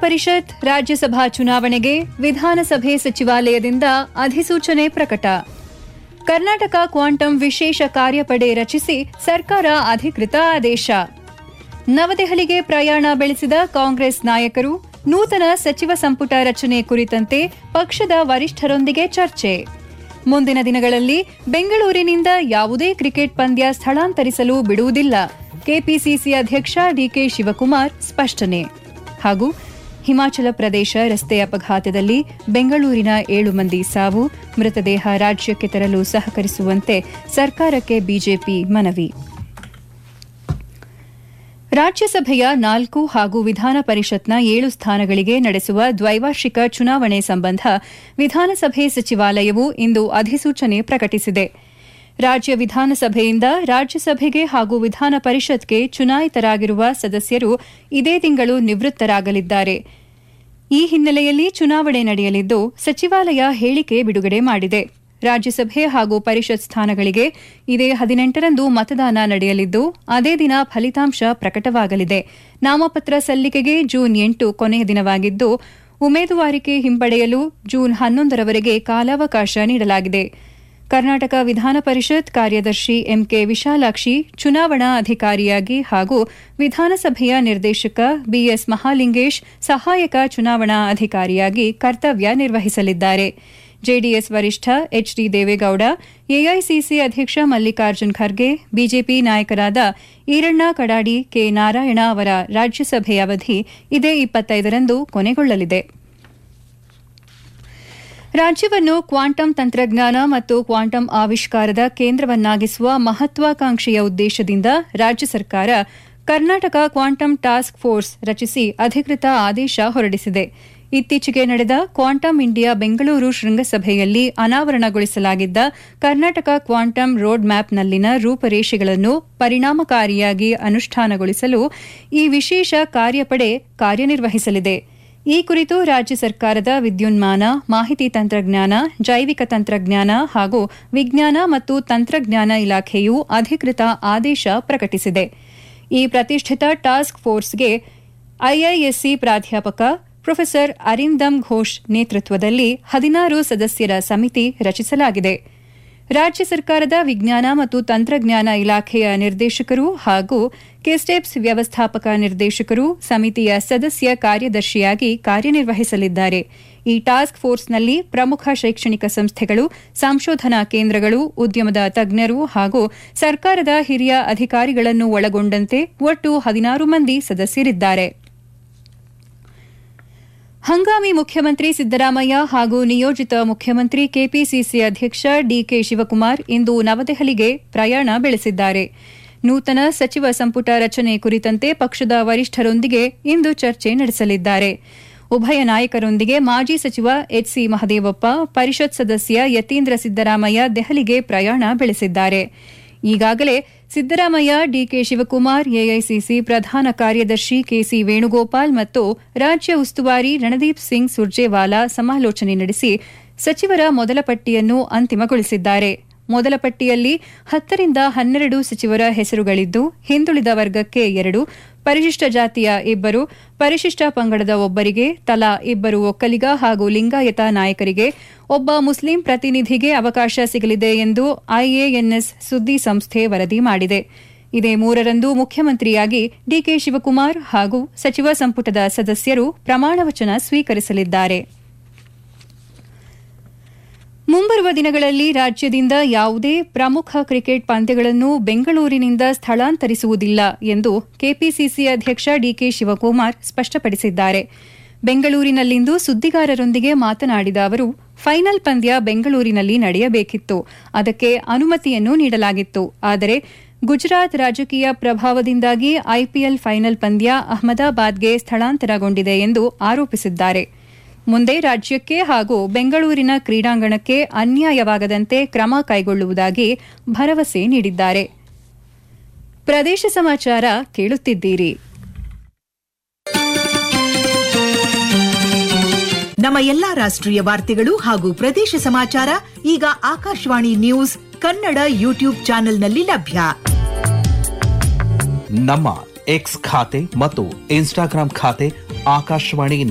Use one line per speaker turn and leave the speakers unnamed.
ಪರಿಷತ್ ರಾಜ್ಯಸಭಾ ಚುನಾವಣೆಗೆ ವಿಧಾನಸಭೆ ಸಚಿವಾಲಯದಿಂದ ಅಧಿಸೂಚನೆ ಪ್ರಕಟ ಕರ್ನಾಟಕ ಕ್ವಾಂಟಮ್ ವಿಶೇಷ ಕಾರ್ಯಪಡೆ ರಚಿಸಿ ಸರ್ಕಾರ ಅಧಿಕೃತ ಆದೇಶ ನವದೆಹಲಿಗೆ ಪ್ರಯಾಣ ಬೆಳೆಸಿದ ಕಾಂಗ್ರೆಸ್ ನಾಯಕರು ನೂತನ ಸಚಿವ ಸಂಪುಟ ರಚನೆ ಕುರಿತಂತೆ ಪಕ್ಷದ ವರಿಷ್ಠರೊಂದಿಗೆ ಚರ್ಚೆ ಮುಂದಿನ ದಿನಗಳಲ್ಲಿ ಬೆಂಗಳೂರಿನಿಂದ ಯಾವುದೇ ಕ್ರಿಕೆಟ್ ಪಂದ್ಯ ಸ್ಥಳಾಂತರಿಸಲು ಬಿಡುವುದಿಲ್ಲ ಕೆಪಿಸಿಸಿ ಅಧ್ಯಕ್ಷ ಡಿಕೆ ಶಿವಕುಮಾರ್ ಸ್ಪಷ್ಟನೆ ಹಾಗೂ ಹಿಮಾಚಲ ಪ್ರದೇಶ ರಸ್ತೆ ಅಪಘಾತದಲ್ಲಿ ಬೆಂಗಳೂರಿನ ಏಳು ಮಂದಿ ಸಾವು ಮೃತದೇಹ ರಾಜ್ಯಕ್ಕೆ ತರಲು ಸಹಕರಿಸುವಂತೆ ಸರ್ಕಾರಕ್ಕೆ ಬಿಜೆಪಿ ಮನವಿ ರಾಜ್ಯಸಭೆಯ ನಾಲ್ಕು ಹಾಗೂ ವಿಧಾನ ಪರಿಷತ್ನ ಏಳು ಸ್ಥಾನಗಳಿಗೆ ನಡೆಸುವ ದ್ವೈವಾರ್ಷಿಕ ಚುನಾವಣೆ ಸಂಬಂಧ ವಿಧಾನಸಭೆ ಸಚಿವಾಲಯವು ಇಂದು ಅಧಿಸೂಚನೆ ಪ್ರಕಟಿಸಿದೆ ರಾಜ್ಯ ವಿಧಾನಸಭೆಯಿಂದ ರಾಜ್ಯಸಭೆಗೆ ಹಾಗೂ ವಿಧಾನ ಪರಿಷತ್ಗೆ ಚುನಾಯಿತರಾಗಿರುವ ಸದಸ್ಯರು ಇದೇ ತಿಂಗಳು ನಿವೃತ್ತರಾಗಲಿದ್ದಾರೆ ಈ ಹಿನ್ನೆಲೆಯಲ್ಲಿ ಚುನಾವಣೆ ನಡೆಯಲಿದ್ದು ಸಚಿವಾಲಯ ಹೇಳಿಕೆ ಬಿಡುಗಡೆ ಮಾಡಿದೆ ರಾಜ್ಯಸಭೆ ಹಾಗೂ ಪರಿಷತ್ ಸ್ಥಾನಗಳಿಗೆ ಇದೇ ಹದಿನೆಂಟರಂದು ಮತದಾನ ನಡೆಯಲಿದ್ದು ಅದೇ ದಿನ ಫಲಿತಾಂಶ ಪ್ರಕಟವಾಗಲಿದೆ ನಾಮಪತ್ರ ಸಲ್ಲಿಕೆಗೆ ಜೂನ್ ಎಂಟು ಕೊನೆಯ ದಿನವಾಗಿದ್ದು ಉಮೇದುವಾರಿಕೆ ಹಿಂಪಡೆಯಲು ಜೂನ್ ಹನ್ನೊಂದರವರೆಗೆ ಕಾಲಾವಕಾಶ ನೀಡಲಾಗಿದೆ ಕರ್ನಾಟಕ ವಿಧಾನ ಪರಿಷತ್ ಕಾರ್ಯದರ್ಶಿ ಎಂಕೆ ವಿಶಾಲಾಕ್ಷಿ ಚುನಾವಣಾ ಅಧಿಕಾರಿಯಾಗಿ ಹಾಗೂ ವಿಧಾನಸಭೆಯ ನಿರ್ದೇಶಕ ಬಿಎಸ್ ಮಹಾಲಿಂಗೇಶ್ ಸಹಾಯಕ ಚುನಾವಣಾ ಅಧಿಕಾರಿಯಾಗಿ ಕರ್ತವ್ಯ ನಿರ್ವಹಿಸಲಿದ್ದಾರೆ ಜೆಡಿಎಸ್ ವರಿಷ್ಠ ಎಚ್ಡಿ ದೇವೇಗೌಡ ಎಐಸಿಸಿ ಅಧ್ಯಕ್ಷ ಮಲ್ಲಿಕಾರ್ಜುನ್ ಖರ್ಗೆ ಬಿಜೆಪಿ ನಾಯಕರಾದ ಈರಣ್ಣ ಕಡಾಡಿ ಕೆ ನಾರಾಯಣ ಅವರ ರಾಜ್ಯಸಭೆ ಅವಧಿ ಇದೇ ಇಪ್ಪತ್ತೈದರಂದು ಕೊನೆಗೊಳ್ಳಲಿದೆ ರಾಜ್ಯವನ್ನು ಕ್ವಾಂಟಮ್ ತಂತ್ರಜ್ಞಾನ ಮತ್ತು ಕ್ವಾಂಟಮ್ ಆವಿಷ್ಕಾರದ ಕೇಂದ್ರವನ್ನಾಗಿಸುವ ಮಹತ್ವಾಕಾಂಕ್ಷೆಯ ಉದ್ದೇಶದಿಂದ ರಾಜ್ಯ ಸರ್ಕಾರ ಕರ್ನಾಟಕ ಕ್ವಾಂಟಮ್ ಟಾಸ್ಕ್ ಫೋರ್ಸ್ ರಚಿಸಿ ಅಧಿಕೃತ ಆದೇಶ ಹೊರಡಿಸಿದೆ ಇತ್ತೀಚೆಗೆ ನಡೆದ ಕ್ವಾಂಟಮ್ ಇಂಡಿಯಾ ಬೆಂಗಳೂರು ಶೃಂಗಸಭೆಯಲ್ಲಿ ಅನಾವರಣಗೊಳಿಸಲಾಗಿದ್ದ ಕರ್ನಾಟಕ ಕ್ವಾಂಟಮ್ ರೋಡ್ ಮ್ಯಾಪ್ನಲ್ಲಿನ ರೂಪರೇಷೆಗಳನ್ನು ಪರಿಣಾಮಕಾರಿಯಾಗಿ ಅನುಷ್ಠಾನಗೊಳಿಸಲು ಈ ವಿಶೇಷ ಕಾರ್ಯಪಡೆ ಕಾರ್ಯನಿರ್ವಹಿಸಲಿದೆ ಈ ಕುರಿತು ರಾಜ್ಯ ಸರ್ಕಾರದ ವಿದ್ಯುನ್ಮಾನ ಮಾಹಿತಿ ತಂತ್ರಜ್ಞಾನ ಜೈವಿಕ ತಂತ್ರಜ್ಞಾನ ಹಾಗೂ ವಿಜ್ಞಾನ ಮತ್ತು ತಂತ್ರಜ್ಞಾನ ಇಲಾಖೆಯು ಅಧಿಕೃತ ಆದೇಶ ಪ್ರಕಟಿಸಿದೆ ಈ ಪ್ರತಿಷ್ಠಿತ ಟಾಸ್ಕ್ ಫೋರ್ಸ್ಗೆ ಐಐಎಸ್ಸಿ ಪ್ರಾಧ್ಯಾಪಕ ಪ್ರೊಫೆಸರ್ ಅರಿಂದಮ್ ಘೋಷ್ ನೇತೃತ್ವದಲ್ಲಿ ಹದಿನಾರು ಸದಸ್ಯರ ಸಮಿತಿ ರಚಿಸಲಾಗಿದೆ ರಾಜ್ಯ ಸರ್ಕಾರದ ವಿಜ್ಞಾನ ಮತ್ತು ತಂತ್ರಜ್ಞಾನ ಇಲಾಖೆಯ ನಿರ್ದೇಶಕರು ಹಾಗೂ ಕೆಸ್ಟೆಪ್ಸ್ ವ್ಯವಸ್ಥಾಪಕ ನಿರ್ದೇಶಕರು ಸಮಿತಿಯ ಸದಸ್ಯ ಕಾರ್ಯದರ್ಶಿಯಾಗಿ ಕಾರ್ಯನಿರ್ವಹಿಸಲಿದ್ದಾರೆ ಈ ಟಾಸ್ಕ್ ಫೋರ್ಸ್ನಲ್ಲಿ ಪ್ರಮುಖ ಶೈಕ್ಷಣಿಕ ಸಂಸ್ಥೆಗಳು ಸಂಶೋಧನಾ ಕೇಂದ್ರಗಳು ಉದ್ಯಮದ ತಜ್ಞರು ಹಾಗೂ ಸರ್ಕಾರದ ಹಿರಿಯ ಅಧಿಕಾರಿಗಳನ್ನು ಒಳಗೊಂಡಂತೆ ಒಟ್ಟು ಹದಿನಾರು ಮಂದಿ ಸದಸ್ಯರಿದ್ದಾರೆ ಹಂಗಾಮಿ ಮುಖ್ಯಮಂತ್ರಿ ಸಿದ್ದರಾಮಯ್ಯ ಹಾಗೂ ನಿಯೋಜಿತ ಮುಖ್ಯಮಂತ್ರಿ ಕೆಪಿಸಿಸಿ ಅಧ್ಯಕ್ಷ ಡಿಕೆ ಶಿವಕುಮಾರ್ ಇಂದು ನವದೆಹಲಿಗೆ ಪ್ರಯಾಣ ಬೆಳೆಸಿದ್ದಾರೆ ನೂತನ ಸಚಿವ ಸಂಪುಟ ರಚನೆ ಕುರಿತಂತೆ ಪಕ್ಷದ ವರಿಷ್ಠರೊಂದಿಗೆ ಇಂದು ಚರ್ಚೆ ನಡೆಸಲಿದ್ದಾರೆ ಉಭಯ ನಾಯಕರೊಂದಿಗೆ ಮಾಜಿ ಸಚಿವ ಎಚ್ಸಿ ಮಹದೇವಪ್ಪ ಪರಿಷತ್ ಸದಸ್ಯ ಯತೀಂದ್ರ ಸಿದ್ದರಾಮಯ್ಯ ದೆಹಲಿಗೆ ಪ್ರಯಾಣ ಬೆಳೆಸಿದ್ದಾರೆ ಈಗಾಗಲೇ ಸಿದ್ದರಾಮಯ್ಯ ಡಿಕೆ ಶಿವಕುಮಾರ್ ಎಐಸಿಸಿ ಪ್ರಧಾನ ಕಾರ್ಯದರ್ಶಿ ಕೆಸಿ ವೇಣುಗೋಪಾಲ್ ಮತ್ತು ರಾಜ್ಯ ಉಸ್ತುವಾರಿ ರಣದೀಪ್ ಸಿಂಗ್ ಸುರ್ಜೇವಾಲಾ ಸಮಾಲೋಚನೆ ನಡೆಸಿ ಸಚಿವರ ಮೊದಲ ಪಟ್ಟಿಯನ್ನು ಅಂತಿಮಗೊಳಿಸಿದ್ದಾರೆ ಮೊದಲ ಪಟ್ಟಿಯಲ್ಲಿ ಹತ್ತರಿಂದ ಹನ್ನೆರಡು ಸಚಿವರ ಹೆಸರುಗಳಿದ್ದು ಹಿಂದುಳಿದ ವರ್ಗಕ್ಕೆ ಎರಡು ಪರಿಶಿಷ್ಟ ಜಾತಿಯ ಇಬ್ಬರು ಪರಿಶಿಷ್ಟ ಪಂಗಡದ ಒಬ್ಬರಿಗೆ ತಲಾ ಇಬ್ಬರು ಒಕ್ಕಲಿಗ ಹಾಗೂ ಲಿಂಗಾಯತ ನಾಯಕರಿಗೆ ಒಬ್ಬ ಮುಸ್ಲಿಂ ಪ್ರತಿನಿಧಿಗೆ ಅವಕಾಶ ಸಿಗಲಿದೆ ಎಂದು ಐಎಎನ್ಎಸ್ ಸುದ್ದಿ ಸಂಸ್ಥೆ ವರದಿ ಮಾಡಿದೆ ಇದೇ ಮೂರರಂದು ಮುಖ್ಯಮಂತ್ರಿಯಾಗಿ ಡಿಕೆ ಶಿವಕುಮಾರ್ ಹಾಗೂ ಸಚಿವ ಸಂಪುಟದ ಸದಸ್ಯರು ಪ್ರಮಾಣವಚನ ಸ್ವೀಕರಿಸಲಿದ್ದಾರೆ ಮುಂಬರುವ ದಿನಗಳಲ್ಲಿ ರಾಜ್ಯದಿಂದ ಯಾವುದೇ ಪ್ರಮುಖ ಕ್ರಿಕೆಟ್ ಪಂದ್ಯಗಳನ್ನು ಬೆಂಗಳೂರಿನಿಂದ ಸ್ಥಳಾಂತರಿಸುವುದಿಲ್ಲ ಎಂದು ಕೆಪಿಸಿಸಿ ಅಧ್ಯಕ್ಷ ಡಿಕೆ ಶಿವಕುಮಾರ್ ಸ್ಪಷ್ಟಪಡಿಸಿದ್ದಾರೆ ಬೆಂಗಳೂರಿನಲ್ಲಿಂದು ಸುದ್ದಿಗಾರರೊಂದಿಗೆ ಮಾತನಾಡಿದ ಅವರು ಫೈನಲ್ ಪಂದ್ಯ ಬೆಂಗಳೂರಿನಲ್ಲಿ ನಡೆಯಬೇಕಿತ್ತು ಅದಕ್ಕೆ ಅನುಮತಿಯನ್ನು ನೀಡಲಾಗಿತ್ತು ಆದರೆ ಗುಜರಾತ್ ರಾಜಕೀಯ ಪ್ರಭಾವದಿಂದಾಗಿ ಐಪಿಎಲ್ ಫೈನಲ್ ಪಂದ್ಯ ಅಹಮದಾಬಾದ್ಗೆ ಸ್ಥಳಾಂತರಗೊಂಡಿದೆ ಎಂದು ಆರೋಪಿಸಿದ್ದಾರೆ ಮುಂದೆ ರಾಜ್ಯಕ್ಕೆ ಹಾಗೂ ಬೆಂಗಳೂರಿನ ಕ್ರೀಡಾಂಗಣಕ್ಕೆ ಅನ್ಯಾಯವಾಗದಂತೆ ಕ್ರಮ ಕೈಗೊಳ್ಳುವುದಾಗಿ ಭರವಸೆ ನೀಡಿದ್ದಾರೆ ಪ್ರದೇಶ ಸಮಾಚಾರ ಕೇಳುತ್ತಿದ್ದೀರಿ
ನಮ್ಮ ಎಲ್ಲಾ ರಾಷ್ಟ್ರೀಯ ವಾರ್ತೆಗಳು ಹಾಗೂ ಪ್ರದೇಶ ಸಮಾಚಾರ ಈಗ ಆಕಾಶವಾಣಿ ನ್ಯೂಸ್ ಕನ್ನಡ ಯೂಟ್ಯೂಬ್ ಚಾನೆಲ್ನಲ್ಲಿ ಲಭ್ಯ
ನಮ್ಮ ಎಕ್ಸ್ ಖಾತೆ ಮತ್ತು ಇನ್ಸ್ಟಾಗ್ರಾಂ ಖಾತೆ ಆಕಾಶವಾಣಿ